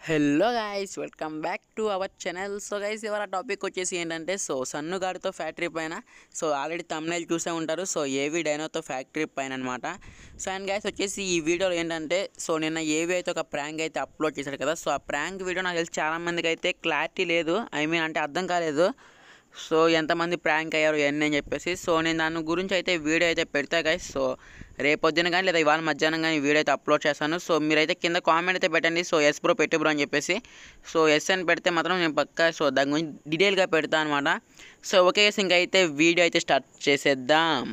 Hello guys welcome back to our channel so guys ఇవాళ topic వచ్చేసి ఏంటంటే so సన్ను గారితో ఫ్యాక్టరీ పైన సో ఆల్రెడీ తమ్నైల్ చూసే ఉంటారు సో ఏవి డైనోతో ఫ్యాక్టరీ పైన అనమాట సో అండ్ గైస్ వచ్చేసి ఈ వీడియోలో ఏంటంటే సో నిన్న ఏవి అయితే ఒక ప్రాంక్ అయితే అప్లోడ్ చేశాడు కదా సో ఆ ప్రాంక్ వీడియో నాకు తెలిసి చాలామందికి అయితే క్లారిటీ లేదు ఐ మీన్ అంటే అర్థం కాలేదు సో ఎంతమంది ప్రాంక్ అయ్యారు ఎన్ని అని చెప్పేసి సో నేను దాని గురించి అయితే వీడియో అయితే పెడతా గైస్ సో రేపొద్దున కానీ లేదా ఇవాళ మధ్యాహ్నం కానీ వీడియో అయితే అప్లోడ్ చేస్తాను సో మీరైతే కింద కామెంట్ అయితే పెట్టండి సో ఎస్ బ్రో పెట్టు బ్రో అని చెప్పేసి సో ఎస్ అని పెడితే మాత్రం నేను పక్కా సో దాని గురించి డీటెయిల్గా పెడతా అనమాట సో ఓకే guys, ఇంకా అయితే వీడియో అయితే స్టార్ట్ చేసేద్దాం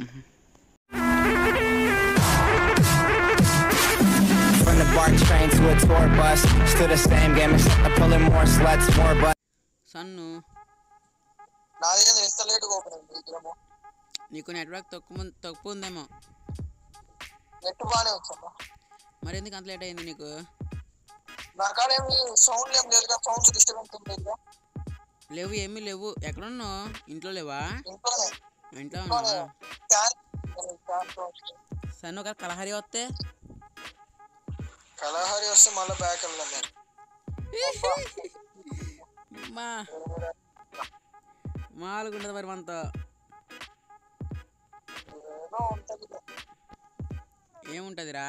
From the BART train to a tour bus, still the same game except I'm pulling more sluts, more butts. సన్ను నాదేంద్ర ఇంత లేటుగా ఓపెన్ అయింది విగ్రహము నీకు నెట్వర్క్ తక్కువ తక్కువ ఉందేమో నెట్ బాగానే వచ్చాను మరి ఎందుకు అంత లేట్ అయింది నీకు నా కాడ ఏమి సౌండ్ ఏం లేదుగా సౌండ్స్ డిస్టర్బెన్స్ ఏం లేదుగా లేవు ఏమీ లేవు ఎక్కడున్నావు ఇంట్లో లేవా ఇంట్లోనే ఇంట్లో ఇంట్లోనే ఉన్నావా ఫ్యాన్ ఫ్యాన్ సౌండ్స్. సన్ను ఒక కలహరి వస్తే కలహరి వస్తే మళ్ళీ బ్యాక్ వెళ్దాం నేను మా మామూలుగా ఉండదు మరి మనతో ఏదో ఉంటది ఏముంటుందిరా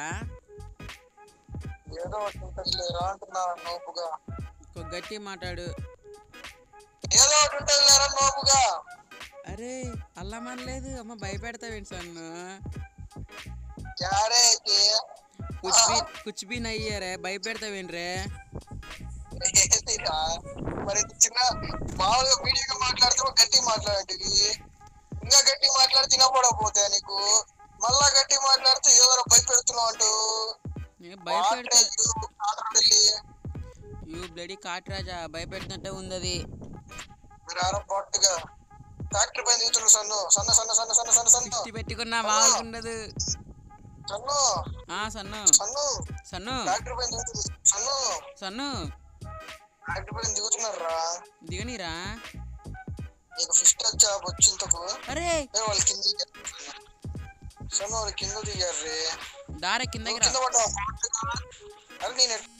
ఏదో ఒకటి ఉంటది లేరా అంటున్నా నోపుగా ఒక గట్టి మాట్లాడు ఏదో ఒకటి ఉంటది లేరా నోపుగా అరే అల్లా మనలేదు అమ్మ భయపెడతావేంటి సన్ను క్యారే కుచ్ బీ కుచ్ బీ నయ్యారే భయపెడతావేంట్రే ఏంటిరా మరి ఇంత చిన్న మామూలుగా మీడియాగా మాట్లాడితే గట్టి మాట్లాడండి ఇంకా గట్టి మాట్లాడితే తినపడకపోతే నీకు మళ్ళా గట్టి మాట్లాడితే ఏదో భయపెడుతున్నావు అంటూ నేను భయపెడతా ఆంధ్రఢిల్లీ యూ బ్లడీ కాట్రాజా భయపెడుతుంటే ఉంది అది మీరు ఆరో పొట్టుగా ఫ్యాక్టరీ పైన దిగుతున్నారు సన్ను సన్న సన్న సన్న సన్న సన్న సన్న సిక్స్టీ పెట్టుకున్నా మామూలుగా ఉండదు సన్ను ఆ సన్ను సన్ను సన్ను ఫ్యాక్టరీ పైన దిగుతుంది సన్ను సన్ను ఫ్యాక్టరీ పైన దిగుతున్నారా దిగనీరా నీకు ఫిస్ట్ జాబ్ వచ్చింతకు అరే నేను వాళ్ళు కింద దిగారు సన్ను వాళ్ళు కింద దిగారు రే దారే కిందకి నువ్వు రా కింద పడ్డావు అరే నేను ఎట్-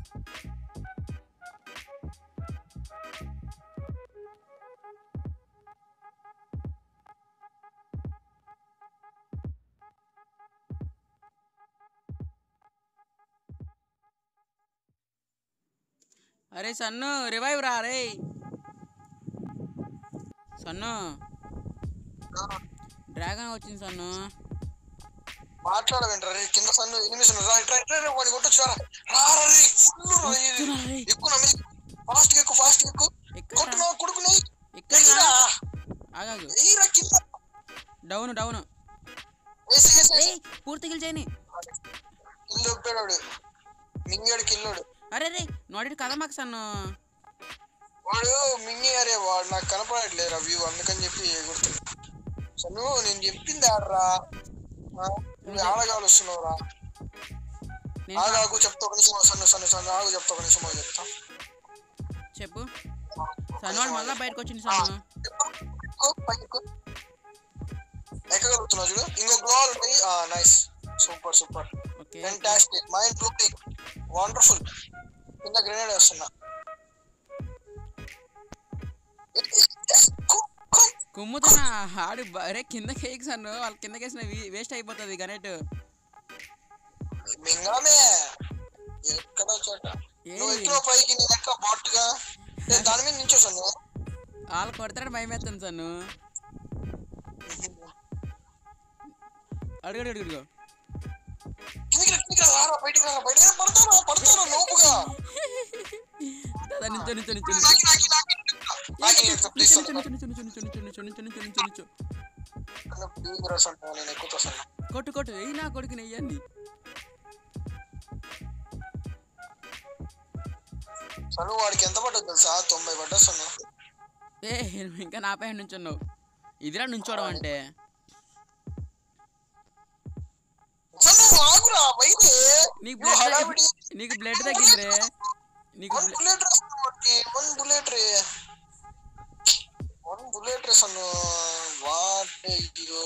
అరే సన్ను రివైవ్ రా రే సన్ను డ్రాగన్ వచ్చింది సన్ను మాట్లాడవేంట్రా రే కింద సన్ను ఎనిమిది రా ఇట్రా ఇట్రా రే వాడిని కొట్టొచ్చు రా రా రా రే ఫుల్ వస్తున్నా రే. ఎక్కువ నా ఫాస్ట్ ఎక్కువ ఫాస్ట్ ఎక్కువ ఎక్కడ కొట్టు నా కొడుకుని ఎక్కడ ఎయ్యిరా ఆగాగు ఎయ్యిరా కింద డౌన్ డౌన్ వేసి వేసి వేసి. ఏయ్ పూర్తి కిల్ చేయని కిల్లు ఒప్పాడు వాడు మింగాడు కిల్లోడు అరే రే నోడి కథ మాకు సన్ను వాడు మింగి అరే వాడు నాకు కనపడట్లేదు రా వ్యూ అందుకని చెప్పి కొడుతున్నా సన్ను నేను చెప్పింది ఆడరా ఆ, నువ్వు ఆడగాలు వస్తున్నావు రా నేను ఆగాగు చెప్తా ఒక నిమిషం సన్ను సన్ను సన్ను ఆగు చెప్తా ఒక నిమిషం ఆగు చెప్తా చెప్పు సన్ను వాడు మళ్ళీ బయటకు వచ్చింది సన్ను ఎక్కు, పైకి ఎక్కు. ఎక్కగలుగుతున్నావు చూడు ఇంకో గ్లోవల్ ఉంటాయి nice super super okay fantastic mind blowing wonderful కింద గ్రెనేడ్ వేస్తున్నా కుమ్ముతున్నా ఆడు బ- అరే కింద కేక్ సన్ను వాళ్ళ కింద కేసిన వేస్ట్ అయిపోతుంది గనెట్ మింగమే ఎక్కడో చోట ఏ నువ్వు ఎక్కువ పైకి నీ లెక్క బాట్గా నేను దాని మీద నించోసాను వాళ్ళు కొడతాడు భయం వేస్తుంది సన్ను అడుగు అడుగు అడుగు కిందికి రా, కిందికి రా, రారా బయటికి రా బయటికి రా, పడతారా పడతారా లోపుగా దాదా నించో నించో నించో నించో నాకి నాకి నాకి నాకి నాకి ప్లీజ్ నించో నించో నించో నించో నించో నించో నించో నించో నించో నించో ప్లీజ్ రా సన్న నేను ఎక్కువ సన్న కొట్టు కొట్టు వెయ్యి నా కొడుకు నెయ్యండి సను వాడికి ఎంత పడ్డది తెలుసా తొంభై పడ్డా సన్న ఏ నువ్వు ఇంకా నా పైన నుంచున్నావు ఇదిరా నుంచోవడం అంటే సన్ను ఆగురా బయటే నీకు నువ్వు బ్లడ్ హడావిడి నీకు బ్లడ్ తగ్గిందిరే నీకు వన్ బుల్లెట్ రే సన్ను వాడికి వన్ బుల్లెట్ రే వన్ బుల్లెట్ రే సన్ను వాట్ అయ్యో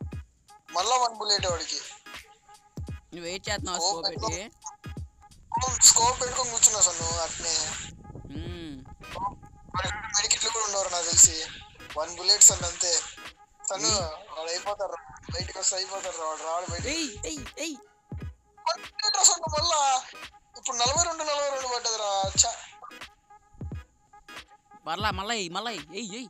మళ్ళా వన్ బుల్లెట్ వాడికి నువ్వు వెయిట్ చేస్తున్నావు స్కోప్ పెట్టి స్కోప్ పెట్టుకొని కూర్చున్నా సన్ను అట్నే మ్మ్. మెడికిట్లు కూడా ఉన్నారు నాకు తెలిసి వన్ బుల్లెట్స్ అన్న అంతే తను వాడు అయిపోతారు బయటకు వస్తే అయిపోతారు వాడు రాడు బయట ఏయ్ ఏయ్ ఏయ్ అసలు మళ్ళా ఇప్పుడు నలభై రెండు నలభై రెండు పడ్డదిరా ఛ. మళ్ళా మళ్ళా ఎయ్, మళ్ళా ఎయ్, ఏయ్ ఏయ్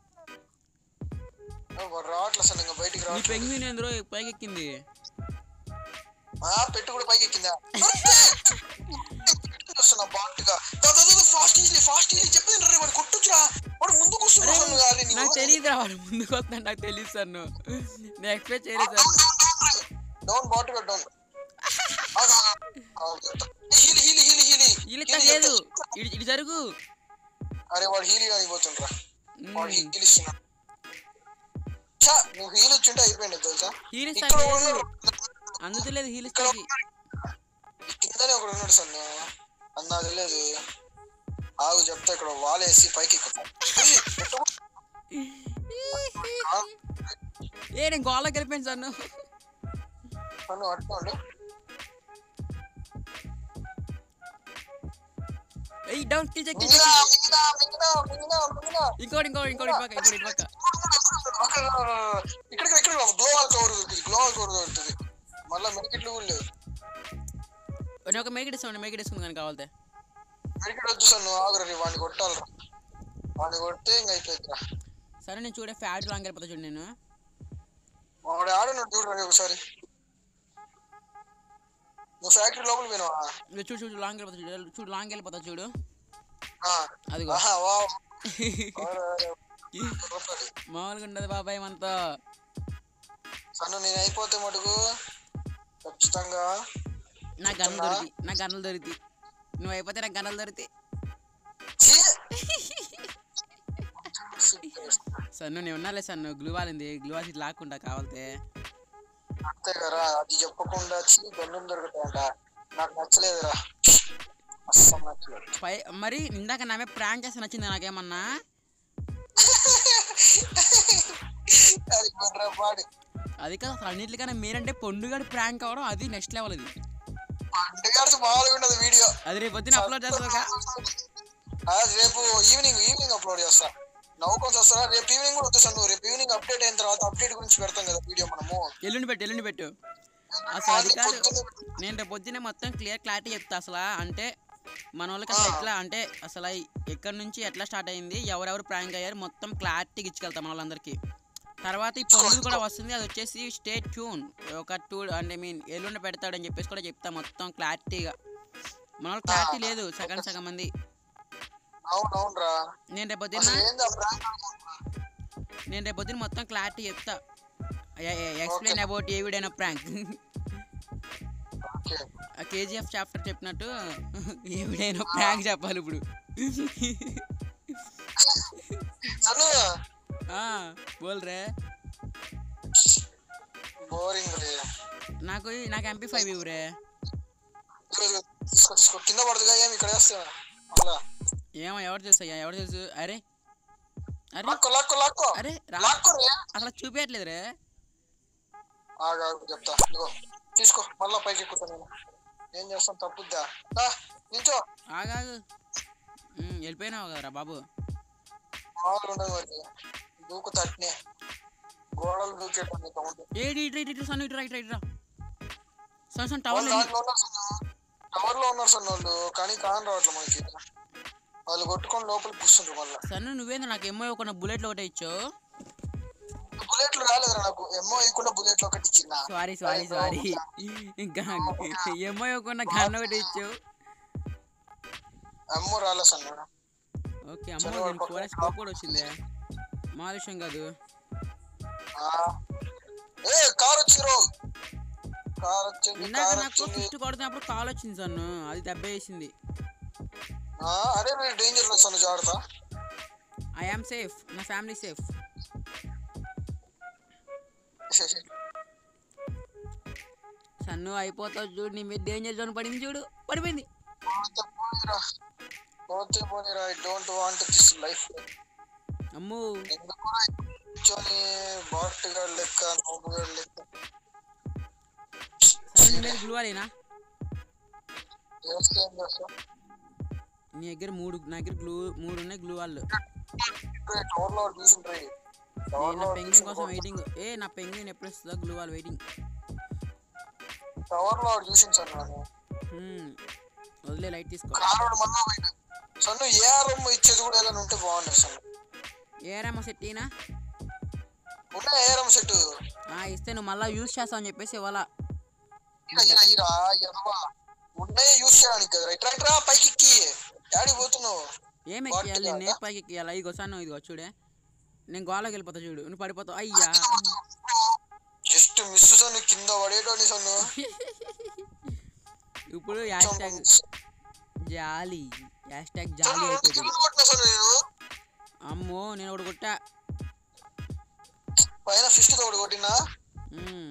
వాడు రావట్లే అసలు ఇంకా బయటికి నీ రావట్లేదు పెంగ్విన్ ఏంద్రో పైకెక్కింది ఆ పెట్టు కూడా పైకి ఎక్కిందా వస్తున్నా బాట్గా ఫాస్ట్ ఈజీ ఫాస్ట్ ఈజీ చెప్పింది రే వాడు కొట్టుచురా వాడు ముందుకు వస్తున్నాడు కానీ నాకు తెలియదు రా వాడు ముందుకు వస్తాను నాకు తెలియదు సార్ నువ్వు నేను ఎక్స్పెక్ట్ చేయలేదు సార్ డౌన్ బాట్గా డౌన్ హీలి హీలి హీలి హీలి వీళ్ళకి లేదు ఇటు ఇటు జరుగు అరే వాడు హీలి అయిపోతుండ్రా వాడు మ్మ్. హీల్ ఇస్తున్నాడు ఛా నువ్వు హీల్ ఇచ్చింటే అయిపోయింది తెలుసా హీల్ ఇక్కడ ఇస్తాను ఉన్నాడు అందుతలేదు హీల్ ఇక్కడ ఇస్తాకి ఉన్నాడు. కిందనే ఒకడు ఉన్నాడు సార్ అది నాకు తెలియదు ఆగు చెప్తా ఇక్కడ వాలేసి పైకి ఎక్కుతాం ఉయ్, పెట్టు. ఆ, ఏ నేను గోళ్ళకి వెళ్ళిపోయాను సార్ నువ్వు నన్ను అట్టుకోండి ఏయ్ డౌన్ కిల్ చెక్ మింగినా మింగినా మింగినా మింగినా మింగినా ఇంకోటి ఇంకోటి ఇంకోటి ఇటు పక్క ఇంకోటి ఇటు పక్క ఇక్కడ ఇక్కడ గ్లోవల్ కవర్ దొరుకుతుంది గ్లోవల్ కవర్ దొరుకుతుంది మళ్ళీ మెడికెట్లు కూడా లేవు నేను ఒక మేకిట్ ఇస్తాను మేకిట్ వేసుకుంది కానీ కావాలితే మెడికెట్ వచ్చి సార్ నువ్వు ఆగురా రే, వాడిని కొట్టాలరా వాడిని కొడితే ఇంక అయిపోయిందిరా సరే నేను చూడే ఫ్యాట్ లాంగ్ వెళ్ళిపోతా చూడు నేను వాడు ఆడున్నాడు చూడరా ఒకసారి నువ్వు ఫ్యాక్టరీ లోపల పోయినావా ఇదిగో చూడు చూడు లాంగ్ వెళ్ళిపోతా చూడు చూడు లాంగ్ వెళ్ళిపోతా చూడు ఆ. అదిగో ఆహా వావ్ అరే, అరే. సూపర్. మామూలుగా ఉండదు బాబాయ్ మనతో సన్ను నేను అయిపోతే మటుకు ఖచ్చితంగా నా గన్నులు దొరికి నా గన్నులు దొరికి నువ్వు అయిపోతే నాకు గన్నులు దొరికి ఛీ! సన్ను నేను ఉన్నాలే సన్ను గ్లూ వాలింది గ్లూ వాసి లాక్కుండా కావాలితే అంతే కదా అది చెప్పకుండా చీ గన్నులు దొరుకుతాయంట నాకు నచ్చలేదురా అస్సలు నచ్చలేదు పై మరి ఇందాక నామే ప్రాంక్ చేస్తే నచ్చింది నాకేమన్నా అది గుండ్రా పాడి అది కాదు అసలు అన్నిటికన్నా మీరంటే పొండుగాడు ప్రాంక్ అవడం అది నెక్స్ట్ లెవెల్ అది పండుగ మామూలుగా ఉండదు వీడియో అది రేపు పొద్దున అప్లోడ్ చేస్తా అది రేపు ఈవినింగ్ ఈవినింగ్ అప్లోడ్ చేస్తా నవ్వుకొని వస్తారా రేపు ఈవినింగ్ కూడా వచ్చేసాను నువ్వు రేపు ఈవినింగ్ అప్డేట్ అయిన తర్వాత అప్డేట్ గురించి పెడతాం కదా వీడియో మనము ఎల్లుండి పెట్టు ఎల్లుండి పెట్టు అసలు అది కాదు పొద్దున్నే నేను రేపు పొద్దున్నే మొత్తం క్లియర్ క్లారిటీ చెప్తా అసలు అంటే మన వాళ్ళకి అసలు ఎట్లా అంటే అసలు ఎక్కడి నుంచి ఎట్లా స్టార్ట్ అయింది ఎవరెవరు ప్రాంక్ అయ్యారు మొత్తం క్లారిటీగా ఇచ్చుకెళ్తాం మన వాళ్ళందరికీ తర్వాత ఈ పొందుకు కూడా వస్తుంది అది వచ్చేసి స్టే ట్యూన్ ఒక టూ అంటే మీన్ ఎల్లుండి పెడతాడని చెప్పేసి కూడా చెప్తా మొత్తం క్లారిటీగా మన వాళ్ళు క్లారిటీ లేదు సగం సగం మంది అవును అవునరా నేను రేపు పొద్దున్న అసలు ఏంది ఆ prank? నేను రేపు పొద్దున్న మొత్తం క్లారిటీ చెప్తా ఎక్స్ప్లెయిన్ అబౌట్ ఏ వీడైనా ప్రాంక్ ఓకే ఆ కేజీఎఫ్ చాప్టర్ చెప్పినట్టు ఏ వీడైనా ప్రాంక్ చెప్పాలి ఇప్పుడు సన్ను ఆ, బోల్ రే బోరింగ్ రే నాకు నాకు ఎంపీ ఫైవ్ ఇవ్వరే ఇదిగో, ఇదిగో, తీసుకో తీసుకో కింద పడుతుందిగా ఏమి ఇక్కడ వేస్తా అలా ఏమో ఎవరు తెలుసు అయ్యా ఎవరు తెలుసు అరే అరే లాక్కో లాక్కో లాక్కో అరే రా లాక్కో రే అసలు చూపించట్లేదు రే ఆగు, ఆగు, చెప్తా ఇదిగో తీసుకో మళ్ళా పైకి ఎక్కుతా నేను ఏం చేస్తాం తప్పుద్దా దా, నించో ఆగాగు ఉమ్, వెళ్ళిపోయినావు కదరా బాబు మామూలుగా ఉండదు మరి దూకు తట్నే గోడలు దూకేటండి సౌండ్ ఏడి ఇటు ఇటు ఇటు సన్ ఇటు రా ఇటు రా, ఇటు రా సన్ సన్ టవర్ వాళ్ళు దాంట్లో ఉన్నారు సార్ టవర్ లో ఉన్నారు సార్ వాళ్ళు కానీ కాని రావట్లే మనకి వాళ్ళు కొట్టుకొని లోపలికి కూర్చుంటారు మళ్ళీ సన్ను నువ్వేందో నాకు ఏమో ఒక బుల్లెట్లు ఒకటే ఇచ్చావు బుల్లెట్లు రాలేదురా నాకు ఎమ్మో ఇవ్వకుండా బుల్లెట్లు ఒకటి ఇచ్చిందా సారీ సారీ సారీ ఇంకా ఏమో ఒక గన్ ఒకటి ఇచ్చావు ఎమ్మో రాలే సార్ నేను ఓకే అమ్మ దీనికి ఫోర్ స్కోప్ కూడా వచ్చిందే మా విషయం కాదు ఆ. ఏ కార్ వచ్చింది కార్ వచ్చింది ఇందాక కార్ నాకు వచ్చింది ఫిఫ్ట్ కొడుతున్నప్పుడు కాల్ వచ్చింది సన్ను అది దెబ్బ వేసింది ఆ, అరే మీరు డేంజర్ లో సార్ జాగ్రత్త ఐ ఆమ్ సేఫ్ నా ఫ్యామిలీ సేఫ్ సన్ను అయిపోతావు చూడు నీ మీద డేంజర్ జోన్ పడింది చూడు పడిపోయింది పోతే పోనీరా పోతే పోనీరా I don't want this life అమ్మో ఎందుకు కూడా కూర్చొని బాట్ గారు లెక్క నోబు గారు లెక్క సన్ను నీ మీద గ్లూ అలేనా చేస్తే ఏం చేస్తావు నీ దగ్గర మూడు నా దగ్గర గ్లూ మూడు ఉన్నాయి గ్లూ వాళ్ళు టవర్ లో తీసుకుంటాయి టవర్ నా లో పెంగిన్ కోసం వెయిటింగ్ ఏ నా పెంగిన్ ఎప్పుడు వస్తుందో గ్లూ వాళ్ళు వెయిటింగ్ టవర్ లో చూసింది సార్ నేను వదిలే లైట్ తీసుకో కారోడు మళ్ళా పోయినా సన్ను ఏ రూమ్ ఇచ్చేది కూడా ఏదైనా ఉంటే బాగుంటుంది సన్ను ఏరామో సెట్ అయినా ఉన్నా ఏ రూమ్ సెట్ ఇస్తే నువ్వు మళ్ళీ యూజ్ చేస్తావు అని చెప్పేసి ఇవాళ ఇరా ఇరా ఇరా ఎదవా ఉన్నాయి యూస్ చేయడానికి కదా రైట్ రైట్ రా పైకి ఎక్కి డాడీ పోతున్నావు ఏం ఎక్కియాలి నేను ఏ పైకి ఎక్కియాలి ఇదిగో సార్ ఇదిగో చూడే నేను గోళకి వెళ్ళిపోతా చూడు నువ్వు పడిపోతావు అయ్యా జస్ట్ మిస్ సన్ను కింద పడేటోని సన్ను ఇప్పుడు హ్యాష్ ట్యాగ్ జాలి హ్యాష్ ట్యాగ్ జాలి సన్ను రెండు అయిపోతుంది కింద కొట్టినా సన్ను నేను అమ్మో నేను ఒకటి కొట్టా పైన ఫిస్ట్ తో ఒకటి కొట్టినా మ్మ్.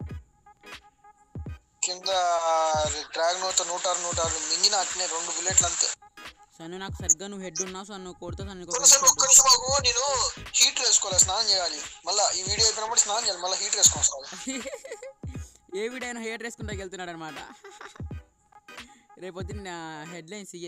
కింద డ్రాగన్ అవుతా నూట ఆరు నూట ఆరు మింగిన అట్నే రెండు బుల్లెట్లు అంతే సన్ను నాకు సరిగ్గా నువ్వు హెడ్ ఉన్నావు సో నువ్వు కొడుతా సన్ను సన్ను సన్ను ఒక్క నిమిషం ఆగు నేను హీటర్ వేసుకోవాలి స్నానం చేయాలి మళ్ళా ఈ వీడియో అయిపోయినప్పుడు స్నానం చేయాలి మళ్ళీ హీటర్ వేసుకొని వస్తాను ఏ వీడైనా హెయిర్ వేసుకుంటా వెళ్తున్నాడు అనమాట రేపొద్దున్న హెడ్లైన్స్ ఇయే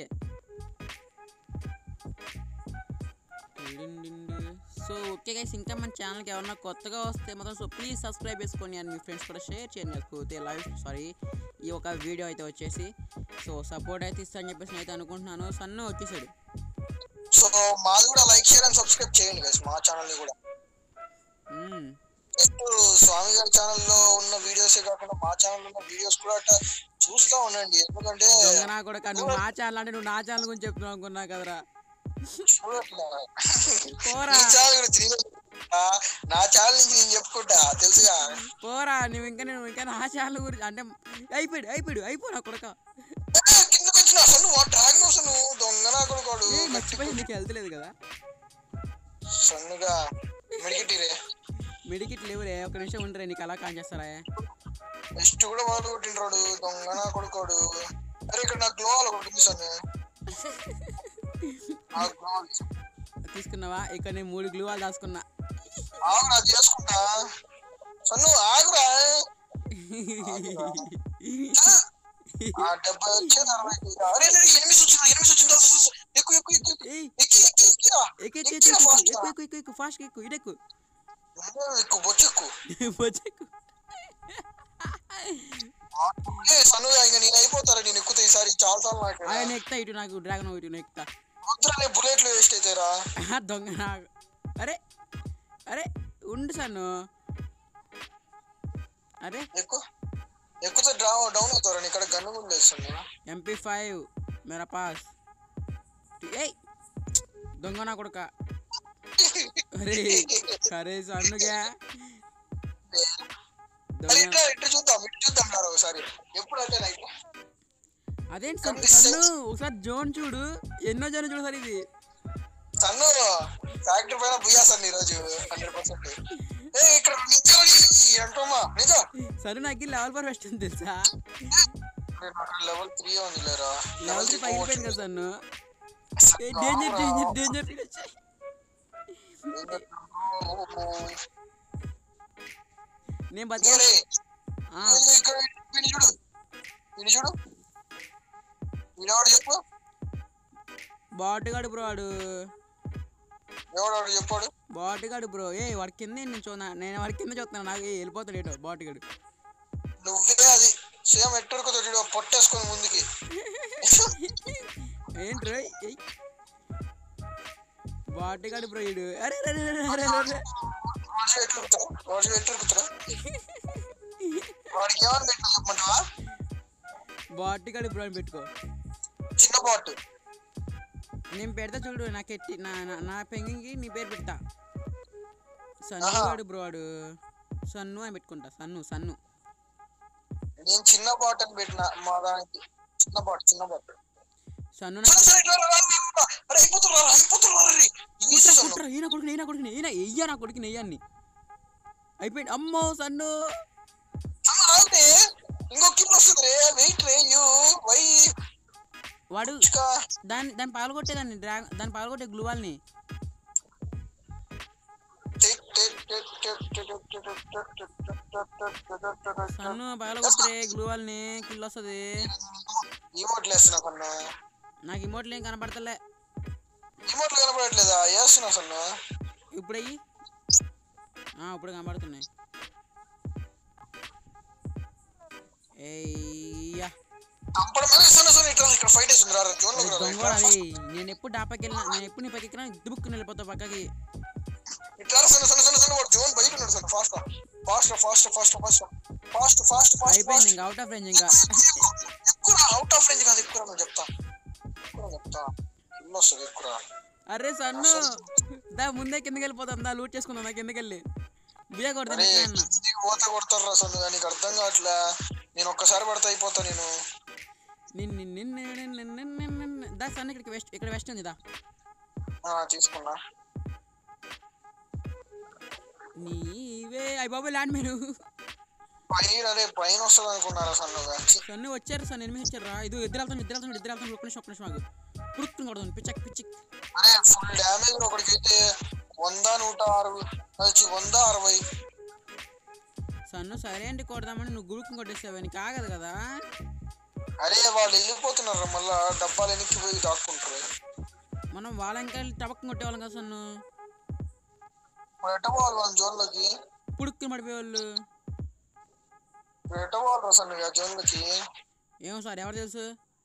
సో ఓకే గైస్ ఇంకా మన ఛానల్కి ఎవరన్నా కొత్తగా వస్తే మాత్రం సో ప్లీజ్ సబ్స్క్రైబ్ చేసుకోండి అండ్ మీ ఫ్రెండ్స్ కూడా షేర్ చేయండి లేకపోతే లైవ్ సారీ ఈ ఒక వీడియో అయితే వచ్చేసి సో సపోర్ట్ అయితే ఇస్తా అని చెప్పేసి అయితే అనుకుంటున్నాను సన్ను వచ్చేసాడు సో మాది కూడా లైక్ షేర్ అండ్ సబ్స్క్రైబ్ చేయండి గైస్ మా ఛానల్ ని కూడా మ్మ్. జస్ట్ స్వామి గారి ఛానల్ లో ఉన్న వీడియోసే కాకుండా మా ఛానల్ ఉన్న వీడియోస్ కూడా అట్లా చూస్తా ఉండండి ఎందుకంటే దొంగ నా కూడా నువ్వు మా ఛానల్ అంటే నువ్వు నా ఛానల్ గురించి చెప్తున్నావు అనుకున్నా కదరా చూడట్లా పోరా నీ ఛానల్ కూడా తిరిగి ఆ, నా ఛానల్ నుంచి నేను చెప్పుకుంటా తెలుసుగా పోరా నువ్వు ఇంకా నువ్వు ఇంకా నా ఛానల్ గురించి అంటే అయిపోయాడు అయిపోయాడు అయిపోరా కొడక ఏ, కిందకి వచ్చిన అసలు మా డ్రాగన్ అసలు దొంగ నా కొడుకోడు ఏ మర్చిపోయి నీకు వెళ్తలేదు కదా సన్నుగా మెడికిటీరే మెడికిట్ లేవురే ఒక నిమిషం ఉండరే నీకు అలా కాన్ చేస్తారా నెక్స్ట్ కూడా వాళ్ళు కొట్టిండ్రాడు దొంగ నా కొడుకోడు అరే ఇక్కడ నాకు గ్లోవాల్ ఒకటి ఉంది సన్ను ఆ గ్లోవాల్ తీసుకున్నావా ఇక్కడ నేను మూడు గ్లూ వాళ్ళు దాచుకున్నా ఆగురా చేసుకుంటా సన్ను ఆగురా ఆ డెబ్బై వచ్చేది అరవై అరే అరే, ఎనిమిది వచ్చింది ఎనిమిది వచ్చింది దా, దా, దా, ఎక్కు ఎక్కు ఎక్కు ఎక్కు. ఏయ్ ఎక్కి ఎక్కి ఎక్కిరా ఎక్కు ఎక్కు ఎక్కిరా ఎక్కు fast గా. ఎక్కు ఎక్కు ఎక్కు ఎక్కు ఫాస్ట్ ఎక్కు ఇడెక్కు ఎక్కు బొచ్చెక్కు వచ్చెక్కు ఏ సన్నుగా ఇంకా నేను అయిపోతారా నేను ఎక్కుతా ఈసారి చాలా సార్లు నాకు ఆయన ఎక్కుతా ఇటు నాకు డ్రాగన్ ఇటు నేను ఎక్కుతా వద్దురా బుల్లెట్లు వేస్ట్ అవుతాయిరా ఆహా, దొంగ నాకు అరే అరే ఉండు సన్ను అరే ఎక్కువ ఎక్కుతే డ్రా డౌన్ అవుతారా ఇక్కడ గన్ను కూడా లేదు సన్ను ఎంపీ ఫైవ్ మేరా పాస్ ఏయ్ దొంగ నా కొడుక అరే సరే సన్నుగా అరే దొంగ ఇట్లా ఇట్లా చూద్దాం ఇటు చూద్దాం రా ఒకసారి ఎప్పుడు అంటే నైట్ అదేంటి సన్ను సన్ను ఒకసారి జోన్ చూడు ఎన్నో జోన్ చూడు సార్ ఇది సన్ను ఫ్యాక్టరీ పైన బుయ్యా సన్ను ఈరోజు హండ్రెడ్ పర్సెంట్ ఏ ఇక్కడ నించోని అంటమ్మా నిజం సరే నాకు లెవెల్ ఫోర్ ఫస్ట్ ఉంది తెలుసా లెవెల్ త్రీ ఉంది లేరా లెవెల్ త్రీ పగిలిపోయింది కదా సన్ను డేంజర్ డేంజర్ డేంజర్ నేను బతికా ఆ, ఇక్కడ వీడిని చూడు వీడిని చూడు వీడెవడు చెప్పు బాటుగాడు బ్రో వాడు ఎవడాడు చెప్పాడు బాటుగాడు బ్రో ఏ వాడి కింద నేను చూన్నా నేను వాడి కింద చూస్తున్నాను నాకు ఏ వెళ్ళిపోతాడు ఏటో బాటుగాడు నువ్వే అది సేమ్ ఎట్టుడుకుతో చూడు పొట్టేసుకొని ముందుకి ఏంటి రో ఏయ్ బాటుగాడు బ్రో ఈడు అరే అరే అరే అరే అరే రోజు ఎట్టుకుతా రోజు ఎట్టుకుతా వాడికి ఏమని పెట్టినా చెప్పమంటావా బాటుగాడు బ్రో అని పెట్టుకో చిన్న బాట్ నేను పెడతా చూడు నాకు ఎట్టి నా నా- నా పెంగికి నీ పేరు పెడతా సన్ను వాడు బ్రో వాడు సన్ను అని పెట్టుకుంటా సన్ను సన్ను నేను చిన్న బాట్ అని పెట్టిన మా దానికి చిన్న బాట్ చిన్న బాట్ సన్ను సరే నాకు సరే ఇట్లా రా, రా, రా, రా. అరే అయిపోతున్నా అయిపోతున్నా రే ఈజీ కుట్రా సన్ను కుట్రా ఈయన కొడుకుని ఈయన కొడుకుని ఈయన ఎయ్యా నా కొడుకుని నెయ్యాన్ని అయిపోయింది అమ్మో సన్ను సన్ను ఆగితే ఇంకో కిల్ వస్తుంది రే వెయిట్ రే యూ వై వాడు దాన్ని దాన్ని పగలగొట్టేదాన్ని డ్రా దాన్ని పగలగొట్టే గ్లూవాల్ని సన్ను పగలగొట్టే గ్లూవాల్ని కిల్ వస్తుంది ఈమోట్లు వేస్తున్నా కన్నా నాకు ఇమోట్లు ఏం కనపడతలే ఈమోట్లు కనపడట్లేదా వేస్తున్నా అసలు ఇప్పుడు అయ్యి ఆ, ఇప్పుడు కనబడుతున్నాయి ఏయ్యా చంపడం మీద ఇస్తున్నా సార్ ఇట్లా ఇక్కడ ఫైట్ వేస్తుంది రా జోన్ లో దొంగ అది నేను ఎప్పుడు డాపాకి వెళ్ళినా నేను ఎప్పుడు నీ పక్కకి ఎక్కినా దుబుక్కుని వెళ్ళిపోతా పక్కకి ఇట్లా సన్న సన్న సన్న సన్న వాడు జోన్ బయట ఉన్నాడు sir fast fast fast fast fast fast fast fast అయిపోయింది ఇంకా అవుట్ ఆఫ్ రేంజ్ ఇంకా ఎక్కువ అవుట్ ఆఫ్ రేంజ్ కాదు ఎక్కువ నువ్వు చెప్తా ఎక్కువ చెప్తా ఇల్లు వస్తుంది ఎక్కువ అరే సన్ను దా ముందే కిందకి వెళ్ళిపోతాం దా లూట్ చేసుకుందాం నా కిందకి వెళ్ళి బియ్య కొడతాను అరే ఎట్లా అన్న నీకు పోతే కొడతారు అసలు నీకు అర్థం కావట్లే నేను ఒక్కసారి పడితే అయిపోతా నేను నిన్ను నిన్ను నిన్ను నిన్ను నిన్ను దా సన్న ఇక్కడికి వెస్ట్ ఇక్కడ వెస్ట్ ఉంది దా ఆ, తీసుకున్నా నీవే అయ్యి బాబు ల్యాండ్ మీరు పైన అరే పైన వస్తుంది అనుకున్నారా సన్నగా ఛీ, సన్ని వచ్చారు సార్ ఎనిమిది వచ్చారా ఇది ఇద్దరు వెళ్తాను ఇద్దరు వెళ్తాను ఇద్దరు వెళ్తాను ఒక్క నిమిషం ఒక్క నిమిషం ఆగు పుడుక్కుని కొడతాను పిచ్చక్ పిచ్చిక్ అరే ఫుల్ డ్యామేజ్ ఒకటికైతే వంద నూట అరవై వచ్చి వంద అరవై సన్ను సరే అండి కొడదామని నువ్వు గుడుకుని కొట్టేసావు నీకు ఆగదు కదా అరే వాళ్ళు వెళ్ళిపోతున్నారు మళ్ళా డబ్బాలు వెనక్కి పోయి దాక్కుంటారు మనం వాళ్ళ ఇంకా టబక్కని కొట్టేవాళ్ళం కదా సన్ను ఇప్పుడు ఎట్ట పోవాలి వాళ్ళ జోన్లోకి పుడుక్కుని పడిపోయేవాళ్ళు ఇప్పుడు ఎట్ట పోవాలి సన్నగా జోన్లోకి ఏమో సార్ ఎవరు తెలుసు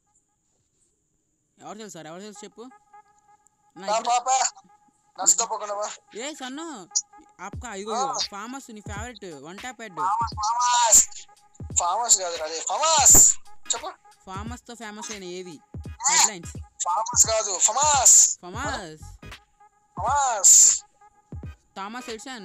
ఎవరు తెలుసు సార్ ఎవరు తెలుసు చెప్పు నా నా ఇద్దరు- పాప నష్టపోకుండా ఏ సన్ను ఆప్కా ఇగో ఫామస్ నీ favourite one top head famous famous famous కాదు అదే ఫామస్ చెప్పు ఫామస్ తో ఫేమస్ అయిన ఏవి హెడ్లైన్స్ ఫామస్ కాదు famous famous famous Thomas Edison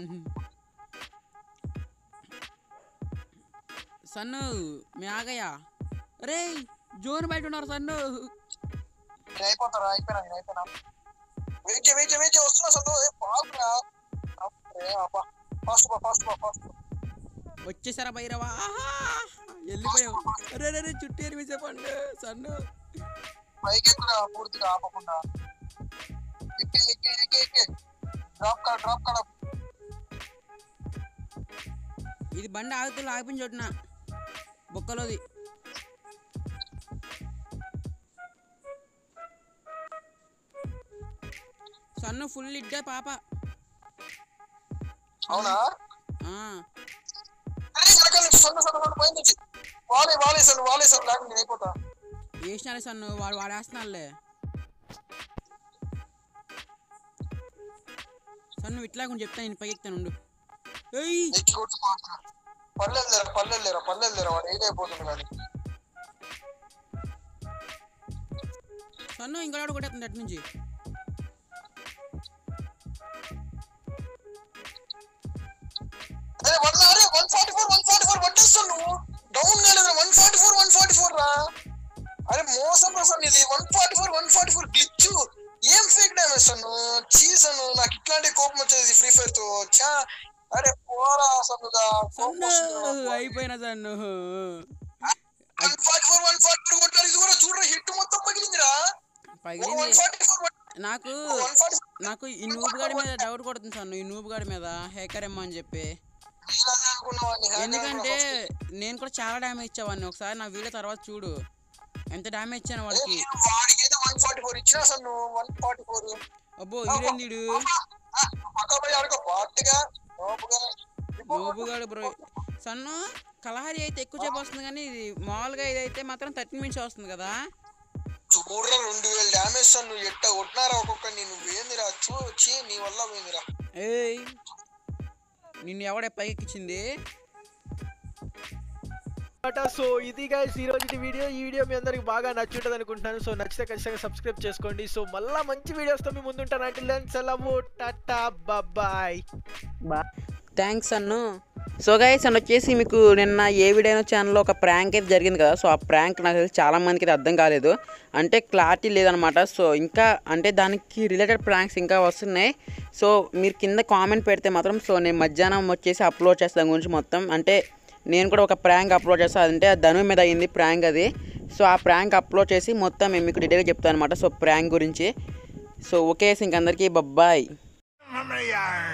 సన్ను మే ఆగయా రే జోన్ బయట ఉన్నారు సన్ను నేను అయిపోతారా అయిపోయినా నేను అయిపోయినా వెయిట్ చేయి వెయిట్ చేయి వెయిట్ చేయి వస్తున్నా సంతో ఏ పాపరా అప్పుడే అబ్బా ఫాస్ట్ బా ఫాస్ట్ బా ఫాస్ట్ వచ్చేసారా భైరవా ఆహా! వెళ్ళిపోయావు అరే రే చుట్టూ ఎనిమిసే పండు సన్ను పైకి ఎక్కురా పూర్తిగా ఆపకుండా ఎక్కి ఎక్కి ఎక్కి ఎక్కి డ్రాప్ కాడ డ్రాప్ కాడ ఇది బండి ఆగుతూ ఆగిపోయిన చోటున బొక్కలోది సన్ను ఫుల్ ఇడ్డే పాప అవునా ఆ, అరే వెనకాల నుంచి సొన్న సొన్న సొన్న పైన నుంచి వాలే వాలేసాను వాలేసాను లేకుండా నేను అయిపోతా వేసినాలే సన్ను వాడు వాడేస్తున్నాడులే సన్ను ఇట్లా కొంచెం చెప్తాను నేను పైకి ఎక్కుతాను ఉండు ఏయ్ ఎక్కి కొట్టు ఫాస్ట్ పల్లెలు లేరా పల్లెలు లేరా పల్లెలు లేరా వాడు ఏది అయిపోతుంది కానీ సన్ను ఇంకా కొట్టేస్తుంది అటు నుంచి అరే వన్ అరే one forty four one forty four పట్టేస్తాను నువ్వు డౌన్ కాలేదు one forty four one forty four రా అరే మోసం అసలు ఇది one forty four one forty four glitch ఏం ఫేక్ డ్యామేజ్ అను చీసను నాకు ఇట్లాంటి కోపం వచ్చేది ఫ్రీ ఫైర్ తో చా అరే పోరా అసలు సన్ను అయిపోయిన సన్ను one forty four one forty four కొట్టారు ఇది కూడా చూడరా హిట్ మొత్తం పగిలిందిరా వన్ పగిలింది ఫార్టీ ఫోర్ నాకు వన్ ఫార్టీ నాకు ఈ నూబు గాడి మీద డౌట్ కొడుతుంది సన్ను ఈ నూబు గాడి మీద హేకర్ ఏమో అని చెప్పి నేను అదే అనుకున్నావాడిని hacker ఎందుకంటే అనుకున్నా నేను కూడా చాలా డ్యామేజ్ ఇచ్చేవాడిని ఒకసారి నా వీడియో తర్వాత చూడు ఎంత డ్యామేజ్ ఇచ్చాను వాడికి నేను వాడికి అయితే వన్ ఫార్టీ ఫోర్ ఇచ్చినా సార్ నువ్వు వన్ ఫార్టీ ఫోర్ అబ్బో హీరోయిన్ పక్క పోయి ఆడుకో పార్టీగా లోపుగా నోబుగాడు బ్రో సన్ను కలహరి అయితే ఎక్కువ సేపు వస్తుంది కానీ ఇది మామూలుగా ఇదైతే మాత్రం థర్టీ మినిట్స్ వస్తుంది కదా చూడరా రెండు వేలు డ్యామేజ్ సార్ నువ్వు ఎట్ట కొట్టినారా ఒక్కొక్క నీ నువ్వు ఏందిరా చూ చీ నీ వల్ల పోయిందిరా ఏయ్ నిన్ను ఎవడే పైకి ఎక్కించింది అనమాట సో ఇది గైస్ ఈ రోజు వీడియో ఈ వీడియో మీ అందరికి బాగా నచ్చుంటుంది అనుకుంటున్నాను సో నచ్చితే ఖచ్చితంగా సబ్స్క్రైబ్ చేసుకోండి సో మళ్ళా మంచి వీడియోస్తో మీ ముందుంటాను అంటే లెన్స్ సెలవు టాటా బాయ్ థ్యాంక్స్ అన్ను సో గైస్ అని వచ్చేసి మీకు నిన్న ఏ వీడియో ఛానల్లో ఒక ప్రాంక్ అయితే జరిగింది కదా సో ఆ ప్రాంక్ నాకు తెలిసి చాలా మందికి అయితే అర్థం కాలేదు అంటే క్లారిటీ లేదనమాట సో ఇంకా అంటే దానికి రిలేటెడ్ ప్రాంక్స్ ఇంకా వస్తున్నాయి సో మీరు కింద కామెంట్ పెడితే మాత్రం సో నేను మధ్యాహ్నం వచ్చేసి అప్లోడ్ చేస్తాను దాని గురించి మొత్తం అంటే నేను కూడా ఒక ప్రాంక్ అప్లోడ్ చేస్తాను అదంటే ఆ ధను మీద అయింది ప్రాంక్ అది సో ఆ ప్రాంక్ అప్లోడ్ చేసి మొత్తం నేను మీకు డీటెయిల్గా చెప్తాను అనమాట సో ప్రాంక్ గురించి సో ఓకే ఇంక అందరికీ బబ్బాయ్ From the yard.